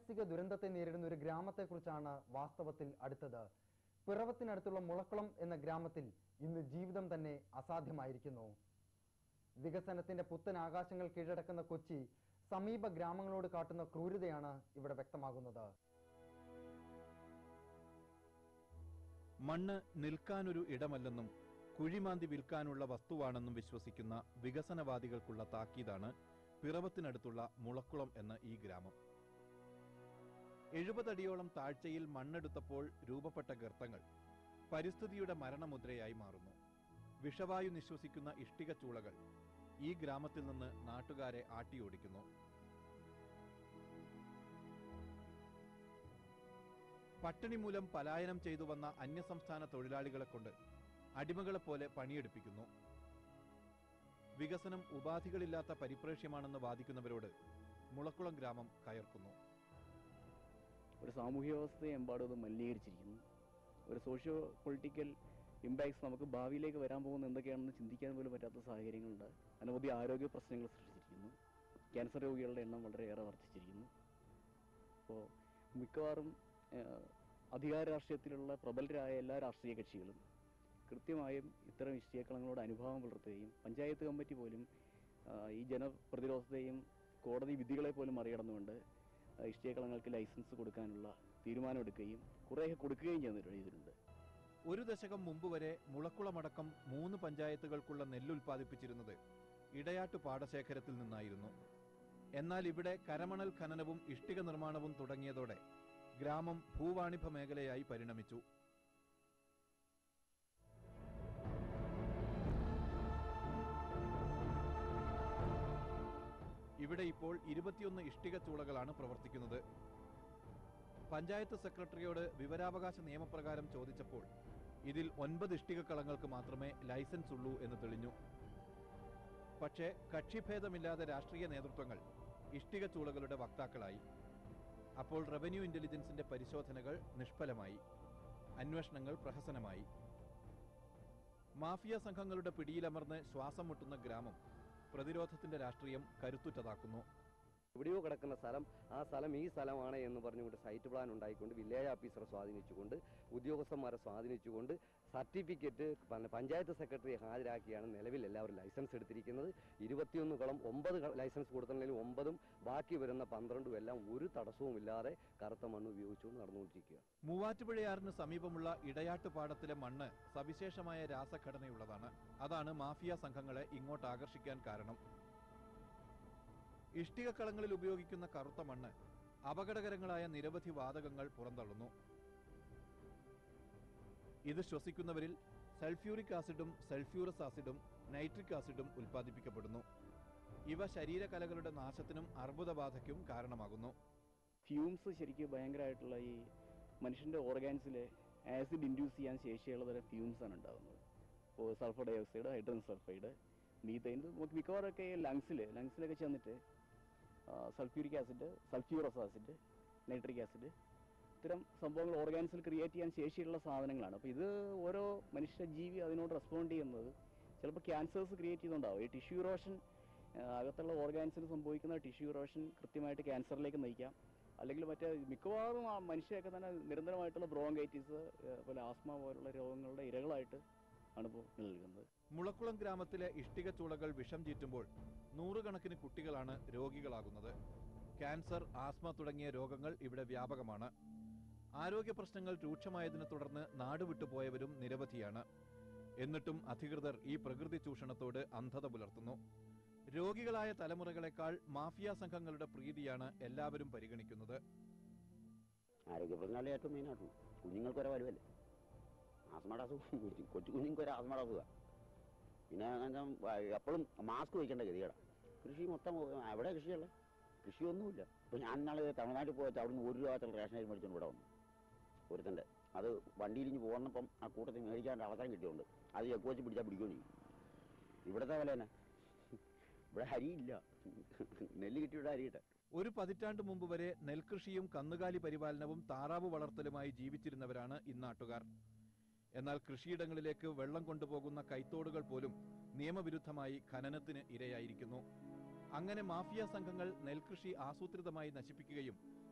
പാരിസ്ഥിതിക ദുരന്തത്തെ നേരിടുന്ന ഒരു ഗ്രാമത്തെക്കുറിച്ചാണ് വാസ്തവത്തിൽ അടുത്തത് പിറവത്തിനടുത്തുള്ള മുളക്കുളം എന്ന ഗ്രാമത്തിൽ ഇന്ന് ജീവിതം തന്നെ അസാധ്യമായിരിക്കുന്നു വികസനത്തിന്റെ പുത്തൻ ആകാശങ്ങൾ കീഴടക്കുന്ന കൊച്ചി സമീപ ഗ്രാമങ്ങളോട് കാട്ടുന്ന ക്രൂരതയാണ് ഇവിടെ വ്യക്തമാകുന്നത് മണ്ണ് നിൽക്കാനൊരു ഇടമല്ലെന്നും കുഴിമാന്തി വിൽക്കാനുള്ള വസ്തുവാണെന്നും വിശ്വസിക്കുന്ന വികസനവാദികൾക്കുള്ള താക്കീതാണ് പിറവത്തിനടുത്തുള്ള മുളക്കുളം എന്ന ഈ ഗ്രാമം എഴുപതടിയോളം താഴ്ചയിൽ മണ്ണെടുത്തപ്പോൾ രൂപപ്പെട്ട ഗർത്തങ്ങൾ പരിസ്ഥിതിയുടെ മരണമുദ്രയായി മാറുന്നു വിഷവായു നിശ്വസിക്കുന്ന ഇഷ്ടിക ചൂളകൾ ഈ ഗ്രാമത്തിൽ നിന്ന് നാട്ടുകാരെ ആട്ടിയോടിക്കുന്നു പട്ടിണി മൂലം പലായനം ചെയ്തു വന്ന അന്യസംസ്ഥാന തൊഴിലാളികളെ കൊണ്ട് അടിമകളെപ്പോലെ പണിയെടുപ്പിക്കുന്നു വികസനം ഉപാധികളില്ലാത്ത പരിപ്രേക്ഷ്യമാണെന്ന് വാദിക്കുന്നവരോട് മുളക്കുളം ഗ്രാമം കയർക്കുന്നു ഒരു സാമൂഹ്യ വ്യവസ്ഥയെ എമ്പാടും അത് മലിനീകരിച്ചിരിക്കുന്നു ഒരു സോഷ്യോ പൊളിറ്റിക്കൽ ഇമ്പാക്ട്സ് നമുക്ക് ഭാവിയിലേക്ക് വരാൻ പോകുന്ന എന്തൊക്കെയാണെന്ന് ചിന്തിക്കാൻ പോലും പറ്റാത്ത സാഹചര്യങ്ങളുണ്ട് അനവധി ആരോഗ്യ പ്രശ്നങ്ങൾ സൃഷ്ടിച്ചിരിക്കുന്നു ക്യാൻസർ രോഗികളുടെ എണ്ണം വളരെയേറെ വർദ്ധിച്ചിരിക്കുന്നു അപ്പോൾ മിക്കവാറും ഏഹ്, അധികാര രാഷ്ട്രീയത്തിലുള്ള പ്രബലരായ എല്ലാ രാഷ്ട്രീയ കക്ഷികളും കൃത്യമായും ഇത്തരം ഇഷ്ടിയക്കളങ്ങളോട് അനുഭാവം പുലർത്തുകയും പഞ്ചായത്ത് കമ്മിറ്റി പോലും ആ, ഈ ജനപ്രതിരോധത്തെയും കോടതി വിധികളെ പോലും മറികടന്നുകൊണ്ട് ആ, ഇഷ്ടിയക്കളങ്ങൾക്ക് ലൈസൻസ് കൊടുക്കാനുള്ള തീരുമാനമെടുക്കുകയും കുറേയൊക്കെ കൊടുക്കുകയും ചെയ്യുന്നുണ്ട് ചെയ്തിട്ടുണ്ട് ഒരു ദശകം മുമ്പ് വരെ മുളക്കുളമടക്കം മൂന്ന് പഞ്ചായത്തുകൾക്കുള്ള നെല്ല് ഉൽപ്പാദിപ്പിച്ചിരുന്നത് ഇടയാട്ടു പാടശേഖരത്തിൽ നിന്നായിരുന്നു എന്നാൽ ഇവിടെ കരമണൽ ഖനനവും ഇഷ്ടിക നിർമ്മാണവും തുടങ്ങിയതോടെ ഗ്രാമം ഭൂവാണിഭ മേഖലയായി പരിണമിച്ചു ഇവിടെ ഇപ്പോൾ ഇരുപത്തിയൊന്ന് ഇഷ്ടിക ചൂളകളാണ് പ്രവർത്തിക്കുന്നത് പഞ്ചായത്ത് സെക്രട്ടറിയോട് വിവരാവകാശ നിയമപ്രകാരം ചോദിച്ചപ്പോൾ ഇതിൽ ഒൻപത് ഇഷ്ടിക കളങ്ങൾക്ക് മാത്രമേ ലൈസൻസ് ഉള്ളൂ എന്ന് തെളിഞ്ഞു പക്ഷേ കക്ഷിഭേദമില്ലാതെ രാഷ്ട്രീയ നേതൃത്വങ്ങൾ ഇഷ്ടിക ചൂളകളുടെ വക്താക്കളായി അപ്പോൾ റവന്യൂ ഇന്റലിജൻസിന്റെ പരിശോധനകൾ നിഷ്ഫലമായി അന്വേഷണങ്ങൾ പ്രഹസനമായി മാഫിയ സംഘങ്ങളുടെ പിടിയിലമർന്ന് ശ്വാസം മുട്ടുന്ന ഗ്രാമം പ്രതിരോധത്തിന്റെ രാഷ്ട്രീയം കരുത്തുറ്റതാക്കുന്നു എവിടെയോ കിടക്കുന്ന സ്ഥലം ആ സ്ഥലം ഈ സ്ഥലമാണ് എന്ന് പറഞ്ഞുകൊണ്ട് സൈറ്റ് പ്ലാൻ ഉണ്ടായിക്കൊണ്ട് വില്ലേജ് ഓഫീസറെ സ്വാധീനിച്ചുകൊണ്ട് ഉദ്യോഗസ്ഥന്മാരെ സ്വാധീനിച്ചുകൊണ്ട് സർട്ടിഫിക്കറ്റ് പ- പഞ്ചായത്ത് സെക്രട്ടറിയെ ഹാജരാക്കിയാണ് നിലവിൽ എല്ലാവരും ലൈസൻസ് എടുത്തിരിക്കുന്നത് ഇരുപത്തിയൊന്ന് കളം ഒമ്പത് ക- ലൈസൻസ് കൊടുത്തിട്ടുണ്ടെങ്കിൽ ഒമ്പതും ബാക്കി വരുന്ന പന്ത്രണ്ടും എല്ലാം ഒരു തടസ്സവും ഇല്ലാതെ കറുത്ത മണ്ണ് ഉപയോഗിച്ചുകൊണ്ട് നടന്നുകൊണ്ടിരിക്കുക മൂവാറ്റുപുഴയാറിന് സമീപമുള്ള ഇടയാട്ട് പാടത്തിലെ മണ്ണ് സവിശേഷമായ രാസഘടനയുള്ളതാണ് അതാണ് മാഫിയ സംഘങ്ങളെ ഇങ്ങോട്ട് ആകർഷിക്കാൻ കാരണം ഇഷ്ടികക്കളങ്ങളിൽ ഉപയോഗിക്കുന്ന കറുത്ത മണ്ണ് അപകടകരങ്ങളായ നിരവധി വാതകങ്ങൾ പുറന്തള്ളുന്നു ഇത് ശ്വസിക്കുന്നവരിൽ സൾഫ്യൂറിക് ആസിഡും സൾഫ്യൂറസ് ആസിഡും നൈട്രിക് ആസിഡും ഉൽപ്പാദിപ്പിക്കപ്പെടുന്നു ഇവ ശരീരകലകളുടെ നാശത്തിനും അർബുദബാധയ്ക്കും കാരണമാകുന്നു ഫ്യൂംസ് ശരിക്കും ഭയങ്കരമായിട്ടുള്ള ഈ മനുഷ്യൻ്റെ ഓർഗാൻസിൽ ആസിഡ് ഇൻഡ്യൂസ് ചെയ്യാൻ ശേഷിയുള്ള തരം ഫ്യൂംസ് ആണ് ഉണ്ടാകുന്നത് ഇപ്പോൾ sulphur dioxide hydrogen sulphide methane ഇത് നമുക്ക് മിക്കവാറൊക്കെ ലങ്സിൽ ലങ്സിലൊക്കെ ചെന്നിട്ട് sulphuric acid sulphurous acid nitric acid ഇത്തരം സംഭവങ്ങൾ ഓർഗാൻസിൽ ക്രിയേറ്റ് ചെയ്യാൻ ശേഷിയുള്ള സാധനങ്ങളാണ് അപ്പോൾ ഇത് ഓരോ മനുഷ്യ ജീവി അതിനോട് റെസ്പോണ്ട് ചെയ്യുന്നത് ചിലപ്പോൾ ക്യാൻസേഴ്സ് ക്രിയേറ്റ് ചെയ്യുന്നുണ്ടാവും ഈ ടിഷ്യൂ റോഷൻ അകത്തുള്ള ഓർഗാൻസിന് സംഭവിക്കുന്ന ടിഷ്യൂ റോഷൻ കൃത്യമായിട്ട് ക്യാൻസറിലേക്ക് നയിക്കാം അല്ലെങ്കിൽ മറ്റേ മിക്കവാറും ആ മനുഷ്യരൊക്കെ തന്നെ നിരന്തരമായിട്ടുള്ള ബ്രോങ്കൈറ്റിസ് പോലെ ആസ്മ പോലുള്ള രോഗങ്ങളുടെ ഇരകളായിട്ട് ആണ് ഇപ്പോൾ നിലനിൽക്കുന്നത് മുളക്കുളം ഗ്രാമത്തിലെ ഇഷ്ടിക ചൂളകൾ വിഷം ചീറ്റുമ്പോൾ നൂറുകണക്കിന് കുട്ടികളാണ് രോഗികളാകുന്നത് ക്യാൻസർ ആസ്മ തുടങ്ങിയ രോഗങ്ങൾ ഇവിടെ വ്യാപകമാണ് ആരോഗ്യ പ്രശ്നങ്ങൾ രൂക്ഷമായതിനെ തുടർന്ന് നാടുവിട്ടുപോയവരും നിരവധിയാണ് എന്നിട്ടും അധികൃതർ ഈ പ്രകൃതി ചൂഷണത്തോട് അന്ധത പുലർത്തുന്നു രോഗികളായ തലമുറകളെക്കാൾ മാഫിയ സംഘങ്ങളുടെ പ്രീതിയാണ് എല്ലാവരും പരിഗണിക്കുന്നത് ആരോഗ്യ പ്രശ്നങ്ങളെ ഏറ്റവും മെയിനായിട്ടുള്ളൂ കുഞ്ഞുങ്ങൾക്ക് വരെ വരുമല്ലേ ആസ്മയുടെ അസുഖം കൊച്ചു കൊച്ചു കുഞ്ഞുങ്ങൾക്ക് വരെ ആസ്മയുടെ അസുഖമാണ് പിന്നെ എപ്പോഴും മാസ്ക് വയ്ക്കേണ്ട ഗതികേടാ കൃഷി മൊത്തം എവിടെ കൃഷിയുള്ളത് കൃഷിയൊന്നുമില്ല ഇപ്പം ഞാൻ നാളെ തമിഴ്നാട്ടിൽ പോയിട്ട് അവിടുന്ന് ഒരു രൂപത്തിൽ റേഷൻ അരി മേടിച്ചുകൊണ്ട് ഇവിടെ വന്നു ഒരുത്തൻ്റെ അത് വണ്ടിയിലിഞ്ഞ് പോകുന്നപ്പം ആ കൂട്ടത്തിൽ മേടിക്കാൻ അവസരം കിട്ടിയുണ്ട് അത് ചെക്ക് വെച്ച് പിടിച്ചാൽ പിടിക്കുകയും ചെയ്യും ഇവിടുത്തെ വില തന്നെ ഇവിടെ അരിയില്ല നെല്ല് കിട്ടിയുടെ അരിയിട്ടെ ഒരു പതിറ്റാണ്ട് മുമ്പ് വരെ നെൽകൃഷിയും കന്നുകാലി പരിപാലനവും താറാവ് വളർത്തലുമായി ജീവിച്ചിരുന്നവരാണ് ഇന്നാട്ടുകാർ എന്നാൽ കൃഷിയിടങ്ങളിലേക്ക് വെള്ളം കൊണ്ടുപോകുന്ന കൈത്തോടുകൾ പോലും നിയമവിരുദ്ധമായി ഖനനത്തിന് ഇരയായിരിക്കുന്നു അങ്ങനെ മാഫിയ സംഘങ്ങൾ നെൽകൃഷി ആസൂത്രിതമായി നശിപ്പിക്കുകയും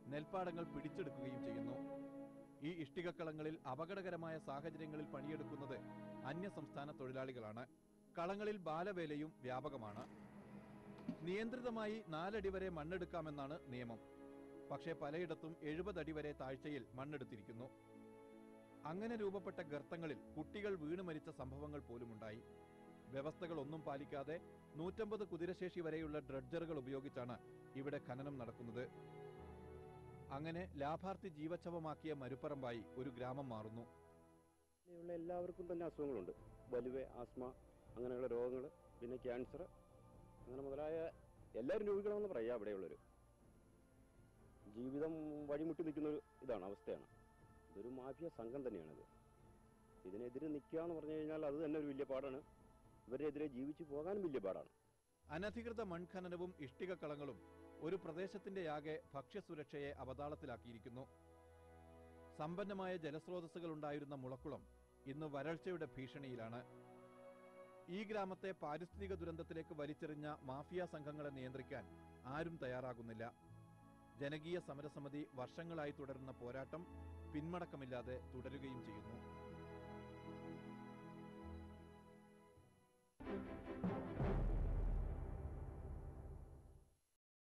നെൽപ്പാടങ്ങൾ പിടിച്ചെടുക്കുകയും ചെയ്യുന്നു ഈ ഇഷ്ടികക്കളങ്ങളിൽ അപകടകരമായ സാഹചര്യങ്ങളിൽ പണിയെടുക്കുന്നത് അന്യസംസ്ഥാന തൊഴിലാളികളാണ് കളങ്ങളിൽ ബാലവേലയും വ്യാപകമാണ് നിയന്ത്രിതമായി നാലടി വരെ മണ്ണെടുക്കാമെന്നാണ് നിയമം പക്ഷേ പലയിടത്തും എഴുപതടി വരെ താഴ്ചയിൽ മണ്ണെടുത്തിരിക്കുന്നു അങ്ങനെ രൂപപ്പെട്ട ഗർത്തങ്ങളിൽ കുട്ടികൾ വീണു മരിച്ച സംഭവങ്ങൾ പോലുമുണ്ടായി വ്യവസ്ഥകളൊന്നും പാലിക്കാതെ നൂറ്റമ്പത് കുതിരശേഷി വരെയുള്ള ഡ്രഡ്ജറുകൾ ഉപയോഗിച്ചാണ് ഇവിടെ ഖനനം നടക്കുന്നത് അങ്ങനെ ലാഭാർത്ഥി ജീവച്ഛവമാക്കിയ മരുപ്പറമ്പായി ഒരു ഗ്രാമം മാറുന്നു ഇവിടെയുള്ള എല്ലാവർക്കും തന്നെ അസുഖങ്ങളുണ്ട് വലിവ് ആസ്മ അങ്ങനെയുള്ള രോഗങ്ങൾ പിന്നെ ക്യാൻസർ അങ്ങനെ മുതലായ എല്ലാവരും രോഗികളാണെന്ന് പറയാം ഇവിടെയുള്ളവർ ജീവിതം വഴിമുട്ടി നിൽക്കുന്ന ഒരു ഇതാണ് അവസ്ഥയാണ് ഇതൊരു മാഫിയ സംഘം തന്നെയാണിത് ഇതിനെതിരെ നിൽക്കുക എന്ന് പറഞ്ഞു കഴിഞ്ഞാൽ അത് തന്നെ ഒരു വലിയ പാടാണ് ഇവരെതിരെ ജീവിച്ചു പോകാനും വലിയ പാടാണ് അനധികൃത മൺഖനനവും ഇഷ്ടികക്കളങ്ങളും ഒരു പ്രദേശത്തിന്റെയാകെ ഭക്ഷ്യസുരക്ഷയെ അവതാളത്തിലാക്കിയിരിക്കുന്നു സമ്പന്നമായ ജലസ്രോതസ്സുകൾ ഉണ്ടായിരുന്ന മുളക്കുളം ഇന്ന് വരൾച്ചയുടെ ഭീഷണിയിലാണ് ഈ ഗ്രാമത്തെ പാരിസ്ഥിതിക ദുരന്തത്തിലേക്ക് വലിച്ചെറിഞ്ഞ മാഫിയ സംഘങ്ങളെ നിയന്ത്രിക്കാൻ ആരും തയ്യാറാകുന്നില്ല ജനകീയ സമരസമിതി വർഷങ്ങളായി തുടരുന്ന പോരാട്ടം പിന്മടക്കമില്ലാതെ തുടരുകയും ചെയ്യുന്നു